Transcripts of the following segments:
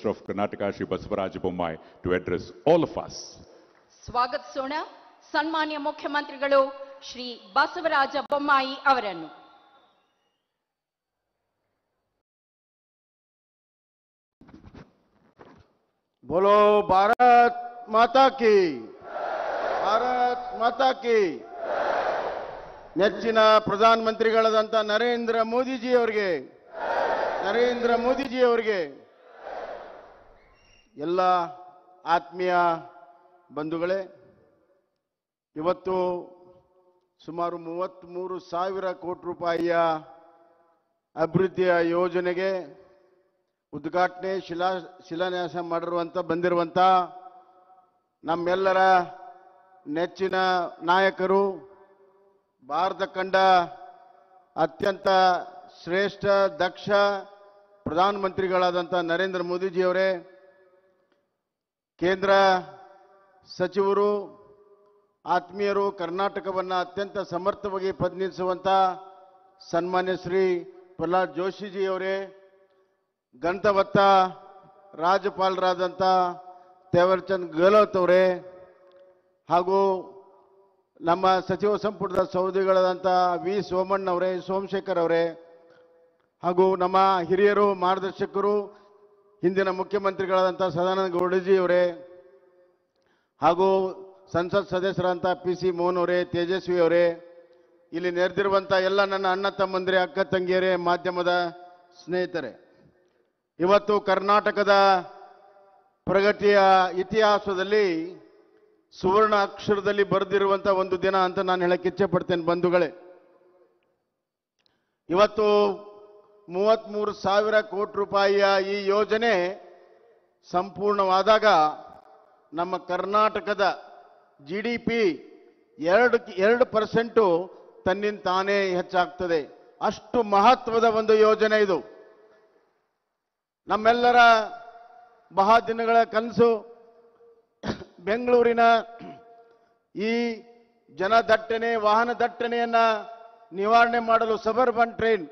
Minister of Karnataka, Shri Basavaraj Bommai, to address all of us. ಸ್ವಾಗತಿಸೋಣ ಸನ್ಮಾನ್ಯ ಮುಖ್ಯಮಂತ್ರಿಗಳು ಶ್ರೀ ಬಸವರಾಜ ಬೊಮ್ಮಾಯಿ ಅವರನ್ನು बोलो भारत माता की ಭಾರತ್ ಮಾತಾ ಕಿ ನೆಚ್ಚಿನ ಪ್ರಧಾನಮಂತ್ರಿಗಳಾದಂಥ ನರೇಂದ್ರ ಮೋದಿಜಿ ಅವರಿಗೆ ನರೇಂದ್ರ ಮೋದಿಜಿ ಅವರಿಗೆ ಎಲ್ಲ ಆತ್ಮೀಯ ಬಂಧುಗಳೇ ಇವತ್ತು ಸುಮಾರು ಮೂವತ್ತ್ಮೂರು ಸಾವಿರ ಕೋಟಿ ರೂಪಾಯಿಯ ಅಭಿವೃದ್ಧಿಯ ಯೋಜನೆಗೆ ಉದ್ಘಾಟನೆ ಶಿಲಾ ಶಿಲಾನ್ಯಾಸ ಮಾಡಿರುವಂಥ ಬಂದಿರುವಂಥ ನಮ್ಮೆಲ್ಲರ ನೆಚ್ಚಿನ ನಾಯಕರು ಭಾರತ ಕಂಡ ಅತ್ಯಂತ ಶ್ರೇಷ್ಠ ದಕ್ಷ ಪ್ರಧಾನಮಂತ್ರಿಗಳಾದಂಥ ನರೇಂದ್ರ ಮೋದಿಜಿಯವರೇ ಕೇಂದ್ರ ಸಚಿವರು ಆತ್ಮೀಯರು ಕರ್ನಾಟಕವನ್ನು ಅತ್ಯಂತ ಸಮರ್ಥವಾಗಿ ಪ್ರತಿನಿಧಿಸುವಂಥ ಸನ್ಮಾನ್ಯ ಶ್ರೀ ಪ್ರಹ್ಲಾದ್ ಜೋಶಿಜಿಯವರೇ ಗಂತವತ್ತ ರಾಜ್ಯಪಾಲರಾದಂಥ ತೇವರ್ಚಂದ್ ಗೆಹ್ಲೋಟ್ ಅವರೇ ಹಾಗೂ ನಮ್ಮ ಸಚಿವ ಸಂಪುಟದ ಸೌದಿಗಳಾದಂಥ ವಿ ಸೋಮಣ್ಣ ಅವರೇ ಸೋಮಶೇಖರ್ ಅವರೇ ಹಾಗೂ ನಮ್ಮ ಹಿರಿಯರು ಮಾರ್ಗದರ್ಶಕರು ಹಿಂದಿನ ಮುಖ್ಯಮಂತ್ರಿಗಳಾದಂಥ ಸದಾನಂದ ಗೌಡಜಿ ಅವರೇ ಹಾಗೂ ಸಂಸತ್ ಸದಸ್ಯರಾದಂಥ ಪಿ ಸಿ ಮೋಹನ್ ಅವರೇ ತೇಜಸ್ವಿ ಅವರೇ ಇಲ್ಲಿ ನೆರೆದಿರುವಂಥ ಎಲ್ಲ ನನ್ನ ಅಣ್ಣ ತಮ್ಮಂದಿರೇ ಅಕ್ಕ ತಂಗಿಯರೇ ಮಾಧ್ಯಮದ ಸ್ನೇಹಿತರೆ ಇವತ್ತು ಕರ್ನಾಟಕದ ಪ್ರಗತಿಯ ಇತಿಹಾಸದಲ್ಲಿ ಸುವರ್ಣ ಅಕ್ಷರದಲ್ಲಿ ಬರೆದಿರುವಂಥ ಒಂದು ದಿನ ಅಂತ ನಾನು ಹೇಳಕ್ಕೆ ಇಚ್ಛೆ ಪಡ್ತೇನೆ ಬಂಧುಗಳೇ ಇವತ್ತು ಮೂವತ್ತ್ಮೂರು ಸಾವಿರ ಕೋಟಿ ರೂಪಾಯಿಯ ಈ ಯೋಜನೆ ಸಂಪೂರ್ಣವಾದಾಗ ನಮ್ಮ ಕರ್ನಾಟಕದ ಜಿ ಡಿ ಪಿ ಎರಡು ಎರಡು ಪರ್ಸೆಂಟು ತನ್ನಿಂದ ತಾನೇ ಹೆಚ್ಚಾಗ್ತದೆ ಅಷ್ಟು ಮಹತ್ವದ ಒಂದು ಯೋಜನೆ ಇದು ನಮ್ಮೆಲ್ಲರ ಬಹಳ ದಿನಗಳ ಕನಸು ಬೆಂಗಳೂರಿನ ಈ ಜನದಟ್ಟಣೆ ವಾಹನ ದಟ್ಟಣೆಯನ್ನ ನಿವಾರಣೆ ಮಾಡಲು ಸಬರ್ಬನ್ ಟ್ರೈನ್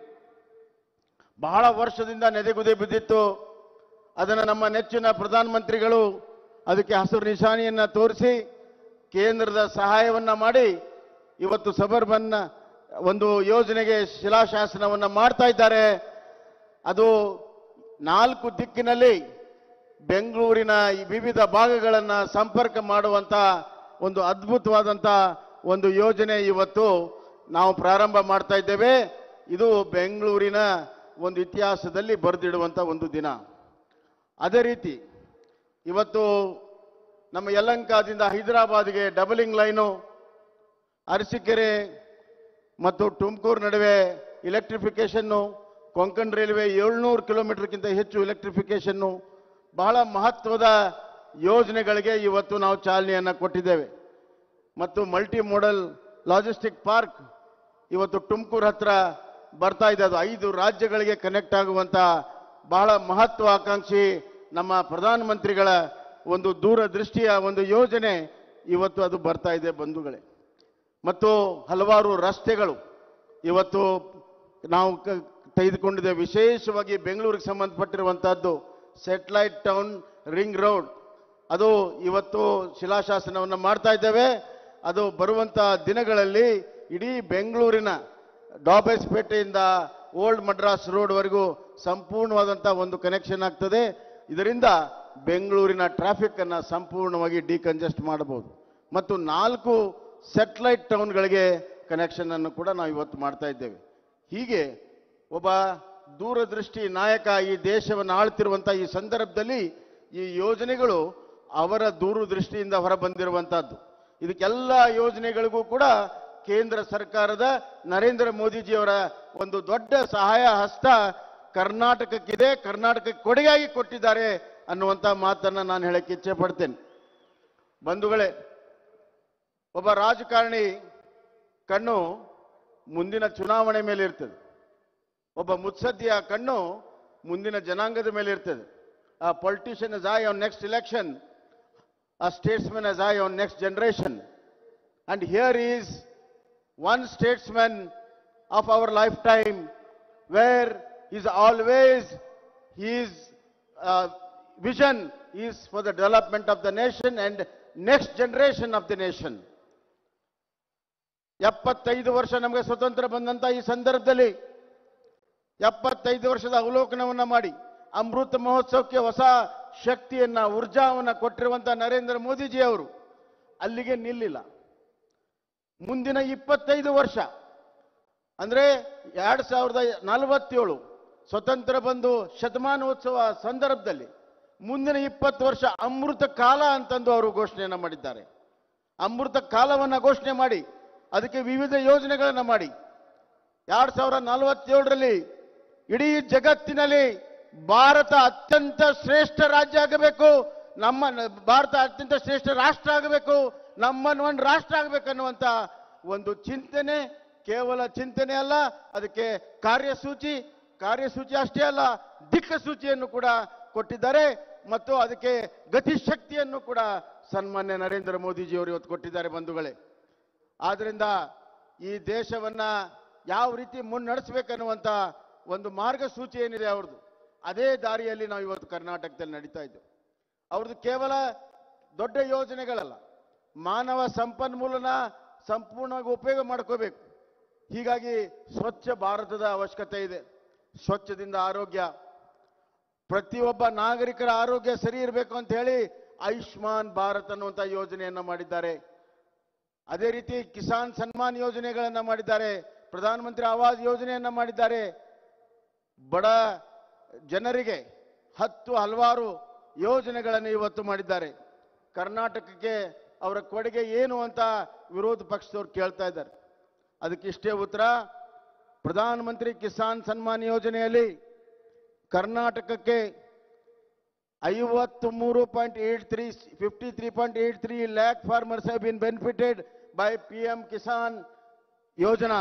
ಬಹಳ ವರ್ಷದಿಂದ ನೆದೆಗುದೆ ಬಿದ್ದಿತ್ತು ಅದನ್ನು ನಮ್ಮ ನೆಚ್ಚಿನ ಪ್ರಧಾನಮಂತ್ರಿಗಳು ಅದಕ್ಕೆ ಹಸಿರು ನಿಶಾನೆಯನ್ನ ತೋರಿಸಿ ಕೇಂದ್ರದ ಸಹಾಯವನ್ನ ಮಾಡಿ ಇವತ್ತು ಸಬರ್ಬನ್ ಒಂದು ಯೋಜನೆಗೆ ಶಿಲಾಶಾಸನವನ್ನ ಮಾಡ್ತಾ ಇದ್ದಾರೆ ಅದು ನಾಲ್ಕು ದಿಕ್ಕಿನಲ್ಲಿ ಬೆಂಗಳೂರಿನ ಈ ವಿವಿಧ ಭಾಗಗಳನ್ನು ಸಂಪರ್ಕ ಮಾಡುವಂಥ ಒಂದು ಅದ್ಭುತವಾದಂಥ ಒಂದು ಯೋಜನೆ ಇವತ್ತು ನಾವು ಪ್ರಾರಂಭ ಮಾಡ್ತಾ ಇದ್ದೇವೆ ಇದು ಬೆಂಗಳೂರಿನ ಒಂದು ಇತಿಹಾಸದಲ್ಲಿ ಬರೆದಿಡುವಂಥ ಒಂದು ದಿನ ಅದೇ ರೀತಿ ಇವತ್ತು ನಮ್ಮ ಯಲಂಕಾದಿಂದ ಹೈದರಾಬಾದ್ಗೆ ಡಬಲಿಂಗ್ ಲೈನು ಅರಸೀಕೆರೆ ಮತ್ತು ತುಮಕೂರು ನಡುವೆ ಇಲೆಕ್ಟ್ರಿಫಿಕೇಷನ್ನು ಕೊಂಕಣ್ ರೈಲ್ವೆ ಏಳ್ನೂರು ಕಿಲೋಮೀಟರ್ಗಿಂತ ಹೆಚ್ಚು ಇಲೆಕ್ಟ್ರಿಫಿಕೇಷನ್ನು ಬಹಳ ಮಹತ್ವದ ಯೋಜನೆಗಳಿಗೆ ಇವತ್ತು ನಾವು ಚಾಲನೆಯನ್ನು ಕೊಟ್ಟಿದ್ದೇವೆ ಮತ್ತು ಮಲ್ಟಿ ಮೋಡಲ್ ಲಾಜಿಸ್ಟಿಕ್ ಪಾರ್ಕ್ ಇವತ್ತು ತುಮಕೂರು ಹತ್ರ ಬರ್ತಾ ಇದೆ ಅದು ಐದು ರಾಜ್ಯಗಳಿಗೆ ಕನೆಕ್ಟ್ ಆಗುವಂಥ ಬಹಳ ಮಹತ್ವಾಕಾಂಕ್ಷಿ ನಮ್ಮ ಪ್ರಧಾನಮಂತ್ರಿಗಳ ಒಂದು ದೂರದೃಷ್ಟಿಯ ಒಂದು ಯೋಜನೆ ಇವತ್ತು ಅದು ಬರ್ತಾ ಇದೆ ಬಂಧುಗಳೇ ಮತ್ತು ಹಲವಾರು ರಸ್ತೆಗಳು ಇವತ್ತು ನಾವು ಕ- ತೆಗೆದುಕೊಂಡಿದ್ದೇವೆ ವಿಶೇಷವಾಗಿ ಬೆಂಗಳೂರಿಗೆ ಸಂಬಂಧಪಟ್ಟಿರುವಂತಹದ್ದು ಸೆಟ್ಲೈಟ್ ಟೌನ್ ರಿಂಗ್ ರೋಡ್ ಅದು ಇವತ್ತು ಶಿಲಾಶಾಸನವನ್ನು ಮಾಡ್ತಾ ಇದ್ದೇವೆ ಅದು ಬರುವಂತ ದಿನಗಳಲ್ಲಿ ಇಡೀ ಬೆಂಗಳೂರಿನ ಡಾಬೆಸ್ಪೇಟೆಯಿಂದ ಓಲ್ಡ್ ಮಡ್ರಾಸ್ ರೋಡ್ವರೆಗೂ ಸಂಪೂರ್ಣವಾದಂಥ ಒಂದು ಕನೆಕ್ಷನ್ ಆಗ್ತದೆ ಇದರಿಂದ ಬೆಂಗಳೂರಿನ ಟ್ರಾಫಿಕ್ ಅನ್ನು ಸಂಪೂರ್ಣವಾಗಿ ಡಿಕಂಜೆಸ್ಟ್ ಮಾಡಬಹುದು ಮತ್ತು ನಾಲ್ಕು ಸೆಟ್ಲೈಟ್ ಟೌನ್ಗಳಿಗೆ ಕನೆಕ್ಷನ್ ಅನ್ನು ಕೂಡ ನಾವು ಇವತ್ತು ಮಾಡ್ತಾ ಇದ್ದೇವೆ ಹೀಗೆ ಒಬ್ಬ ದೂರದೃಷ್ಟಿ ನಾಯಕ ಈ ದೇಶವನ್ನು ಆಳ್ತಿರುವಂಥ ಈ ಸಂದರ್ಭದಲ್ಲಿ ಈ ಯೋಜನೆಗಳು ಅವರ ದೂರದೃಷ್ಟಿಯಿಂದ ಹೊರಬಂದಿರುವಂತಹದ್ದು ಇದಕ್ಕೆಲ್ಲ ಯೋಜನೆಗಳಿಗೂ ಕೂಡ ಕೇಂದ್ರ ಸರ್ಕಾರದ ನರೇಂದ್ರ ಮೋದಿಜಿಯವರ ಒಂದು ದೊಡ್ಡ ಸಹಾಯ ಹಸ್ತ ಕರ್ನಾಟಕಕ್ಕಿದೆ ಕರ್ನಾಟಕಕ್ಕೆ ಕೊಡುಗೆಯಾಗಿ ಕೊಟ್ಟಿದ್ದಾರೆ ಅನ್ನುವಂಥ ಮಾತನ್ನು ನಾನು ಹೇಳಕ್ಕೆ ಇಚ್ಛೆ ಪಡ್ತೇನೆ ಬಂಧುಗಳೇ ಒಬ್ಬ ರಾಜಕಾರಣಿ ಕಣ್ಣು ಮುಂದಿನ ಚುನಾವಣೆ ಮೇಲೆ ಇರ್ತದೆ ಒಬ್ಬ ಮುತ್ಸದ್ದಿಯ ಕಣ್ಣು ಮುಂದಿನ ಜನಾಂಗದ ಮೇಲೆ ಇರ್ತದೆ a politician is eye on next election a statesman as I on next generation. And here is one statesman of our lifetime where is always he is uh, vision is for the development of the nation and next generation of the nation. ಎಪ್ಪತ್ತೈದು ವರ್ಷ ನಮಗೆ ಸ್ವತಂತ್ರ ಬಂದಂತ ಈ ಸಂದರ್ಭದಲ್ಲಿ ಎಪ್ಪತ್ತೈದು ವರ್ಷದ ಅವಲೋಕನವನ್ನ ಮಾಡಿ ಅಮೃತ ಮಹೋತ್ಸವಕ್ಕೆ ಹೊಸ ಶಕ್ತಿಯನ್ನ ಊರ್ಜಾವನ್ನ ಕೊಟ್ಟಿರುವಂತ ನರೇಂದ್ರ ಮೋದಿಜಿ ಅವರು ಅಲ್ಲಿಗೆ ನಿಲ್ಲಿಲ್ಲ ಮುಂದಿನ ಇಪ್ಪತ್ತೈದು ವರ್ಷ ಅಂದ್ರೆ ಎರಡ್ ಸಾವಿರದ ನಲವತ್ತೇಳು ಸ್ವತಂತ್ರ ಬಂದು ಶತಮಾನೋತ್ಸವ ಸಂದರ್ಭದಲ್ಲಿ ಮುಂದಿನ ಇಪ್ಪತ್ತು ವರ್ಷ ಅಮೃತ ಕಾಲ ಅಂತಂದು ಅವರು ಘೋಷಣೆಯನ್ನ ಮಾಡಿದ್ದಾರೆ ಅಮೃತ ಕಾಲವನ್ನ ಘೋಷಣೆ ಮಾಡಿ ಅದಕ್ಕೆ ವಿವಿಧ ಯೋಜನೆಗಳನ್ನ ಮಾಡಿ ಎರಡ್ ಸಾವಿರದ ನಲವತ್ತೇಳರಲ್ಲಿ ಇಡೀ ಜಗತ್ತಿನಲ್ಲಿ ಭಾರತ ಅತ್ಯಂತ ಶ್ರೇಷ್ಠ ರಾಜ್ಯ ಆಗಬೇಕು ನಮ್ಮ ಭಾರತ ಅತ್ಯಂತ ಶ್ರೇಷ್ಠ ರಾಷ್ಟ್ರ ಆಗಬೇಕು ನಮ್ಮನ್ನು ಒಂದು ರಾಷ್ಟ್ರ ಆಗಬೇಕನ್ನುವಂತ ಒಂದು ಚಿಂತನೆ ಕೇವಲ ಚಿಂತನೆ ಅಲ್ಲ ಅದಕ್ಕೆ ಕಾರ್ಯಸೂಚಿ ಕಾರ್ಯಸೂಚಿ ಅಷ್ಟೇ ಅಲ್ಲ ದಿಕ್ಕಸೂಚಿಯನ್ನು ಕೂಡ ಕೊಟ್ಟಿದ್ದಾರೆ ಮತ್ತು ಅದಕ್ಕೆ ಗತಿಶಕ್ತಿಯನ್ನು ಕೂಡ ಸನ್ಮಾನ್ಯ ನರೇಂದ್ರ ಮೋದಿಜಿಯವರು ಇವತ್ತು ಕೊಟ್ಟಿದ್ದಾರೆ ಬಂಧುಗಳೇ ಆದ್ರಿಂದ ಈ ದೇಶವನ್ನ ಯಾವ ರೀತಿ ಮುನ್ನಡೆಸಬೇಕನ್ನುವಂತ ಒಂದು ಮಾರ್ಗಸೂಚಿ ಏನಿದೆ ಅವ್ರದ್ದು ಅದೇ ದಾರಿಯಲ್ಲಿ ನಾವು ಇವತ್ತು ಕರ್ನಾಟಕದಲ್ಲಿ ನಡೀತಾ ಇದ್ದೇವೆ ಅವ್ರದ್ದು ಕೇವಲ ದೊಡ್ಡ ಯೋಜನೆಗಳಲ್ಲ ಮಾನವ ಸಂಪನ್ಮೂಲನ ಸಂಪೂರ್ಣವಾಗಿ ಉಪಯೋಗ ಮಾಡ್ಕೋಬೇಕು ಹೀಗಾಗಿ ಸ್ವಚ್ಛ ಭಾರತದ ಅವಶ್ಯಕತೆ ಇದೆ ಸ್ವಚ್ಛದಿಂದ ಆರೋಗ್ಯ ಪ್ರತಿಯೊಬ್ಬ ನಾಗರಿಕರ ಆರೋಗ್ಯ ಸರಿ ಇರಬೇಕು ಅಂತ ಹೇಳಿ ಆಯುಷ್ಮಾನ್ ಭಾರತ್ ಅನ್ನುವಂಥ ಯೋಜನೆಯನ್ನ ಮಾಡಿದ್ದಾರೆ ಅದೇ ರೀತಿ ಕಿಸಾನ್ ಸನ್ಮಾನ್ ಯೋಜನೆಗಳನ್ನ ಮಾಡಿದ್ದಾರೆ ಪ್ರಧಾನಮಂತ್ರಿ ಆವಾಸ್ ಯೋಜನೆಯನ್ನ ಮಾಡಿದ್ದಾರೆ ಬಡ ಜನರಿಗೆ ಹತ್ತು ಹಲವಾರು ಯೋಜನೆಗಳನ್ನು ಇವತ್ತು ಮಾಡಿದ್ದಾರೆ ಕರ್ನಾಟಕಕ್ಕೆ ಅವರ ಕೊಡುಗೆ ಏನು ಅಂತ ವಿರೋಧ ಪಕ್ಷದವ್ರು ಕೇಳ್ತಾ ಇದ್ದಾರೆ ಅದಕ್ಕೆ ಇಷ್ಟೇ ಉತ್ತರ ಪ್ರಧಾನಮಂತ್ರಿ ಕಿಸಾನ್ ಸನ್ಮಾನ್ ಯೋಜನೆಯಲ್ಲಿ ಕರ್ನಾಟಕಕ್ಕೆ ಐವತ್ತು ಮೂರು point eight three fifty three point eight three lakh farmers have been benefited by P M Kisan Yojana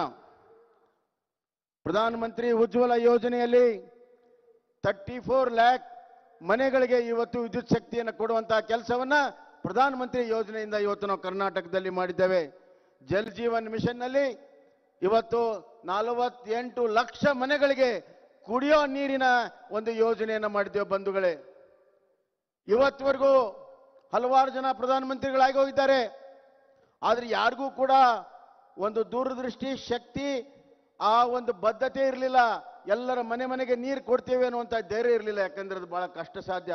Pradhanmantri ಉಜ್ವಲ ಯೋಜನೆಯಲ್ಲಿ ತರ್ಟಿ ಫೋರ್ ಲ್ಯಾಕ್ ಮನೆಗಳಿಗೆ ಇವತ್ತು ವಿದ್ಯುತ್ ಶಕ್ತಿಯನ್ನು ಕೊಡುವಂತಹ ಕೆಲಸವನ್ನ ಪ್ರಧಾನಮಂತ್ರಿ ಯೋಜನೆಯಿಂದ ಇವತ್ತು ನಾವು ಕರ್ನಾಟಕದಲ್ಲಿ ಮಾಡಿದ್ದೇವೆ ಜಲ್ ಜೀವನ್ ಮಿಷನ್ನಲ್ಲಿ ಇವತ್ತು ನಲವತ್ತೆಂಟು ಲಕ್ಷ ಮನೆಗಳಿಗೆ ಕುಡಿಯೋ ನೀರಿನ ಒಂದು ಯೋಜನೆಯನ್ನು ಮಾಡಿದ್ದೇವೆ ಬಂಧುಗಳೇ ಇವತ್ತುವರೆಗೂ ಹಲವಾರು ಜನ ಪ್ರಧಾನಮಂತ್ರಿಗಳಾಗಿ ಹೋಗಿದ್ದಾರೆ ಆದ್ರೆ ಯಾರಿಗೂ ಕೂಡ ಒಂದು ದೂರದೃಷ್ಟಿ ಶಕ್ತಿ ಆ ಒಂದು ಬದ್ಧತೆ ಇರಲಿಲ್ಲ ಎಲ್ಲರ ಮನೆ ಮನೆಗೆ ನೀರು ಕೊಡ್ತೇವೆ ಅನ್ನುವಂಥ ಧೈರ್ಯ ಇರಲಿಲ್ಲ ಯಾಕಂದ್ರೆ ಅದು ಬಹಳ ಕಷ್ಟ ಸಾಧ್ಯ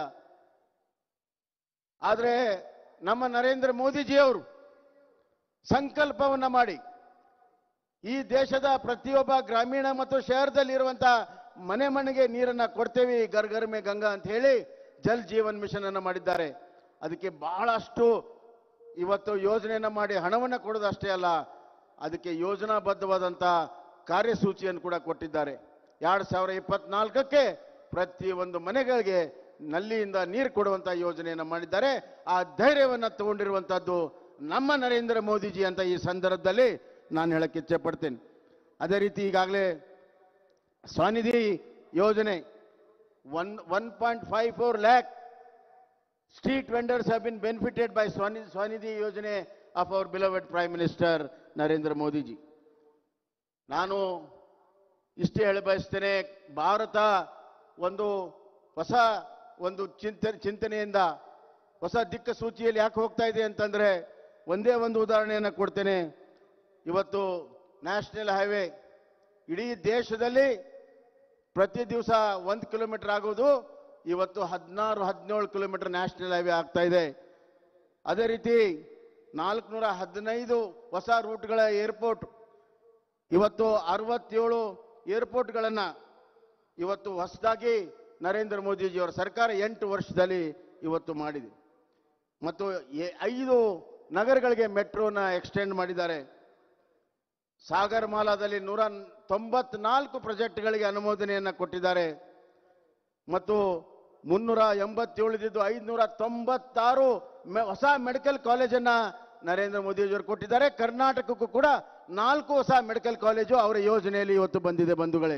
ಆದ್ರೆ ನಮ್ಮ ನರೇಂದ್ರ ಮೋದಿಜಿ ಅವರು ಸಂಕಲ್ಪವನ್ನ ಮಾಡಿ ಈ ದೇಶದ ಪ್ರತಿಯೊಬ್ಬ ಗ್ರಾಮೀಣ ಮತ್ತು ಶಹರದಲ್ಲಿ ಇರುವಂತ ಮನೆ ಮನೆಗೆ ನೀರನ್ನ ಕೊಡ್ತೇವೆ ಗರ್ ಗರ್ ಮೇ ಗಂಗಾ ಅಂತ ಹೇಳಿ ಜಲ್ ಜೀವನ್ ಮಿಷನ್ ಅನ್ನ ಮಾಡಿದ್ದಾರೆ ಅದಕ್ಕೆ ಬಹಳಷ್ಟು ಇವತ್ತು ಯೋಜನೆಯನ್ನ ಮಾಡಿ ಹಣವನ್ನ ಕೊಡೋದು ಅಷ್ಟೇ ಅಲ್ಲ ಅದಕ್ಕೆ ಯೋಜನಾಬದ್ಧವಾದಂತ ಕಾರ್ಯಸೂಚಿಯನ್ನು ಕೂಡ ಕೊಟ್ಟಿದ್ದಾರೆ ಎರಡ್ ಸಾವಿರ ಇಪ್ಪತ್ನಾಲ್ಕಕ್ಕೆ ಪ್ರತಿ ಒಂದು ಮನೆಗಳಿಗೆ ನಲ್ಲಿಯಿಂದ ನೀರು ಕೊಡುವಂತ ಯೋಜನೆಯನ್ನು ಮಾಡಿದ್ದಾರೆ ಆ ಧೈರ್ಯವನ್ನ ತಗೊಂಡಿರುವಂತದ್ದು ನಮ್ಮ ನರೇಂದ್ರ ಮೋದಿಜಿ ಅಂತ ಈ ಸಂದರ್ಭದಲ್ಲಿ ನಾನು ಹೇಳಕ್ಕೆ ಇಚ್ಛೆ ಪಡ್ತೇನೆ ಅದೇ ರೀತಿ ಈಗಾಗಲೇ ಸ್ವನಿಧಿ ಯೋಜನೆ one one point five four lakh street vendors have been benefited by ಸ್ವನಿ ಸ್ವನಿಧಿ ಯೋಜನೆ of our beloved prime minister Narendra Modiji ನಾನು ಇಷ್ಟೇ ಹೇಳ ಬಯಸ್ತೇನೆ ಭಾರತ ಒಂದು ಹೊಸ ಒಂದು ಚಿಂತನೆ ಚಿಂತನೆಯಿಂದ ಹೊಸ ದಿಕ್ಕ ಸೂಚಿಯಲ್ಲಿ ಯಾಕೆ ಹೋಗ್ತಾ ಇದೆ ಅಂತಂದ್ರೆ ಒಂದೇ ಒಂದು ಉದಾಹರಣೆಯನ್ನು ಕೊಡ್ತೇನೆ ಇವತ್ತು ನ್ಯಾಷನಲ್ ಹೈವೇ ಇಡೀ ದೇಶದಲ್ಲಿ ಪ್ರತಿ ದಿವಸ ಒಂದು ಕಿಲೋಮೀಟರ್ ಆಗೋದು ಇವತ್ತು ಹದಿನಾರು ಹದಿನೇಳು ಕಿಲೋಮೀಟರ್ ನ್ಯಾಷನಲ್ ಹೈವೇ ಆಗ್ತಾ ಇದೆ ಅದೇ ರೀತಿ ನಾಲ್ಕುನೂರ ಹದಿನೈದು ಹೊಸ ರೂಟ್ಗಳ ಏರ್ಪೋರ್ಟ್ ಇವತ್ತು ಅರವತ್ತೇಳು ಏರ್ಪೋರ್ಟ್ಗಳನ್ನ ಇವತ್ತು ಹೊಸದಾಗಿ ನರೇಂದ್ರ ಮೋದಿಜಿಯವರ ಸರ್ಕಾರ ಎಂಟು ವರ್ಷದಲ್ಲಿ ಇವತ್ತು ಮಾಡಿದೆ ಮತ್ತು ಎ- ಐದು ನಗರಗಳಿಗೆ ಮೆಟ್ರೋನ ಎಕ್ಸ್ಟೆಂಡ್ ಮಾಡಿದ್ದಾರೆ ಸಾಗರ್ ಮಾಲಾದಲ್ಲಿ ನೂರ ತೊಂಬತ್ನಾಲ್ಕು ಪ್ರಾಜೆಕ್ಟ್ಗಳಿಗೆ ಅನುಮೋದನೆಯನ್ನ ಕೊಟ್ಟಿದ್ದಾರೆ ಮತ್ತು ಮುನ್ನೂರ ಎಂಬತ್ತೇಳು ಐದುನೂರ ತೊಂಬತ್ತಾರು ಮೆ- ಹೊಸ ಮೆಡಿಕಲ್ ಕಾಲೇಜನ್ನ ನರೇಂದ್ರ ಮೋದಿಜಿಯವರು ಕೊಟ್ಟಿದ್ದಾರೆ ಕರ್ನಾಟಕಕ್ಕೂ ಕೂಡ ನಾಲ್ಕು ಹೊಸ ಮೆಡಿಕಲ್ ಕಾಲೇಜು ಅವರ ಯೋಜನೆಯಲ್ಲಿ ಇವತ್ತು ಬಂದಿದೆ ಬಂಧುಗಳೇ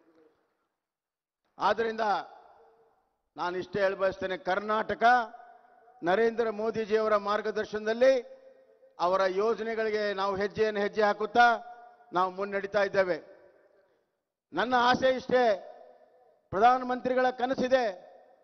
ಆದ್ರಿಂದ ನಾನು ಇಷ್ಟೇ ಹೇಳ ಬಯಸ್ತೇನೆ ಕರ್ನಾಟಕ ನರೇಂದ್ರ ಮೋದಿಜಿಯವರ ಮಾರ್ಗದರ್ಶನದಲ್ಲಿ ಅವರ ಯೋಜನೆಗಳಿಗೆ ನಾವು ಹೆಜ್ಜೆಯನ್ನು ಹೆಜ್ಜೆ ಹಾಕುತ್ತಾ ನಾವು ಮುನ್ನಡೀತಾ ಇದ್ದೇವೆ ನನ್ನ ಆಸೆ ಇಷ್ಟೇ ಪ್ರಧಾನಮಂತ್ರಿಗಳ ಕನಸಿದೆ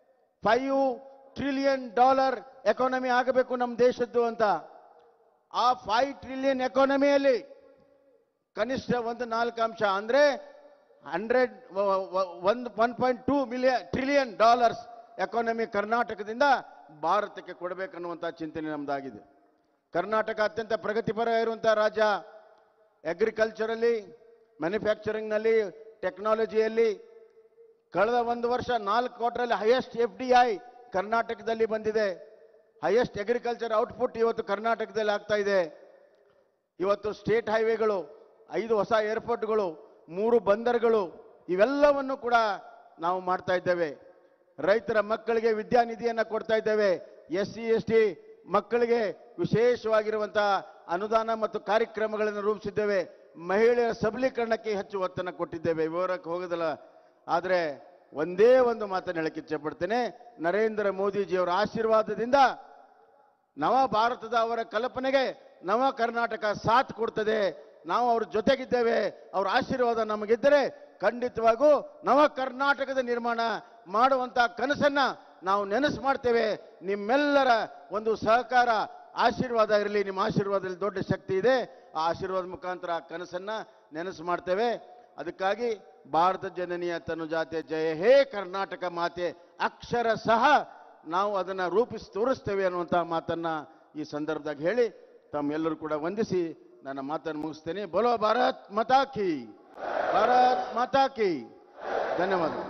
ಫೈವ್ ಟ್ರಿಲಿಯನ್ ಡಾಲರ್ ಎಕಾನಮಿ ಆಗಬೇಕು ನಮ್ಮ ದೇಶದ್ದು ಅಂತ ಆ ಫೈವ್ ಟ್ರಿಲಿಯನ್ ಎಕಾನಮಿಯಲ್ಲಿ ಕನಿಷ್ಠ ಒಂದು ನಾಲ್ಕು ಅಂಶ ಅಂದ್ರೆ ಹಂಡ್ರೆಡ್ ಒಂದು one point two million trillion dollars economy ಕರ್ನಾಟಕದಿಂದ ಭಾರತಕ್ಕೆ ಕೊಡಬೇಕನ್ನುವಂಥ ಚಿಂತನೆ ನಮ್ದಾಗಿದೆ ಕರ್ನಾಟಕ ಅತ್ಯಂತ ಪ್ರಗತಿಪರ ಇರುವಂಥ ರಾಜ್ಯ ಅಗ್ರಿಕಲ್ಚರಲ್ಲಿ ಮ್ಯಾನುಫ್ಯಾಕ್ಚರಿಂಗ್ನಲ್ಲಿ ಟೆಕ್ನಾಲಜಿಯಲ್ಲಿ ಕಳೆದ ಒಂದು ವರ್ಷ ನಾಲ್ಕು ಕ್ವಾರ್ಟರಲ್ಲಿ ಹೈಯೆಸ್ಟ್ ಎಫ್ ಡಿ ಐ ಕರ್ನಾಟಕದಲ್ಲಿ ಬಂದಿದೆ ಹೈಯೆಸ್ಟ್ ಅಗ್ರಿಕಲ್ಚರ್ ಔಟ್ಪುಟ್ ಇವತ್ತು ಕರ್ನಾಟಕದಲ್ಲಿ ಆಗ್ತಾ ಇದೆ ಇವತ್ತು ಸ್ಟೇಟ್ ಹೈವೇಗಳು ಐದು ಹೊಸ ಏರ್ಪೋರ್ಟ್ಗಳು ಮೂರು ಬಂದರುಗಳು ಇವೆಲ್ಲವನ್ನು ಕೂಡ ನಾವು ಮಾಡ್ತಾ ಇದ್ದೇವೆ ರೈತರ ಮಕ್ಕಳಿಗೆ ವಿದ್ಯಾನಿಧಿಯನ್ನು ಕೊಡ್ತಾ ಇದ್ದೇವೆ ಎಸ್ ಸಿ ಎಸ್ ಟಿ ಮಕ್ಕಳಿಗೆ ವಿಶೇಷವಾಗಿರುವಂತಹ ಅನುದಾನ ಮತ್ತು ಕಾರ್ಯಕ್ರಮಗಳನ್ನು ರೂಪಿಸಿದ್ದೇವೆ ಮಹಿಳೆಯರ ಸಬಲೀಕರಣಕ್ಕೆ ಹೆಚ್ಚು ಒತ್ತನ್ನು ಕೊಟ್ಟಿದ್ದೇವೆ ವಿವರಕ್ಕೆ ಹೋಗೋದಿಲ್ಲ ಆದರೆ ಒಂದೇ ಒಂದು ಮಾತನ್ನು ಹೇಳಕ್ಕೆ ಇಚ್ಛೆಪಡ್ತೇನೆ ನರೇಂದ್ರ ಮೋದಿಜಿಯವರ ಆಶೀರ್ವಾದದಿಂದ ನವ ಭಾರತದ ಅವರ ಕಲ್ಪನೆಗೆ ನವ ಕರ್ನಾಟಕ ಸಾಥ್ ಕೊಡ್ತದೆ ನಾವು ಅವ್ರ ಜೊತೆಗಿದ್ದೇವೆ ಅವ್ರ ಆಶೀರ್ವಾದ ನಮಗಿದ್ದರೆ ಖಂಡಿತವಾಗೂ ನವ ಕರ್ನಾಟಕದ ನಿರ್ಮಾಣ ಮಾಡುವಂತ ಕನಸನ್ನ ನಾವು ನೆನಸು ಮಾಡ್ತೇವೆ ನಿಮ್ಮೆಲ್ಲರ ಒಂದು ಸಹಕಾರ ಆಶೀರ್ವಾದ ಇರಲಿ ನಿಮ್ಮ ಆಶೀರ್ವಾದದಲ್ಲಿ ದೊಡ್ಡ ಶಕ್ತಿ ಇದೆ ಆ ಆಶೀರ್ವಾದ ಮುಖಾಂತರ ಆ ಕನಸನ್ನ ನೆನಸು ಮಾಡ್ತೇವೆ ಅದಕ್ಕಾಗಿ ಭಾರತ ಜನನಿಯ ತನುಜಾತೆ ಜಯ ಹೇ ಕರ್ನಾಟಕ ಮಾತೆ ಅಕ್ಷರ ಸಹ ನಾವು ಅದನ್ನ ರೂಪಿಸಿ ತೋರಿಸ್ತೇವೆ ಅನ್ನುವಂಥ ಮಾತನ್ನ ಈ ಸಂದರ್ಭದಾಗ ಹೇಳಿ ತಮ್ಮೆಲ್ಲರೂ ಕೂಡ ವಂದಿಸಿ ನನ್ನ ಮಾತನ್ನು ಮುಗಿಸ್ತೇನೆ ಬೋಲೋ ಭಾರತ್ ಮಾತಾ ಕಿ ಭಾರತ್ ಮಾತಾ ಕಿ ಧನ್ಯವಾದ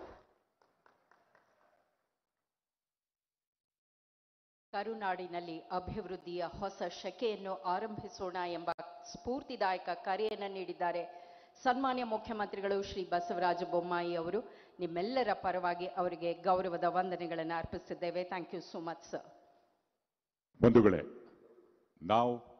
ಕರುನಾಡಿನಲ್ಲಿ ಅಭಿವೃದ್ಧಿಯ ಹೊಸ ಶಕೆಯನ್ನು ಆರಂಭಿಸೋಣ ಎಂಬ ಸ್ಫೂರ್ತಿದಾಯಕ ಕರೆಯನ್ನು ನೀಡಿದ್ದಾರೆ ಸನ್ಮಾನ್ಯ ಮುಖ್ಯಮಂತ್ರಿಗಳು ಶ್ರೀ ಬಸವರಾಜ ಬೊಮ್ಮಾಯಿ ಅವರು ನಿಮ್ಮೆಲ್ಲರ ಪರವಾಗಿ ಅವರಿಗೆ ಗೌರವದ ವಂದನೆಗಳನ್ನು ಅರ್ಪಿಸಿದ್ದೇವೆ thank you so much sir ಬಂಧುಗಳೇ ನಾವು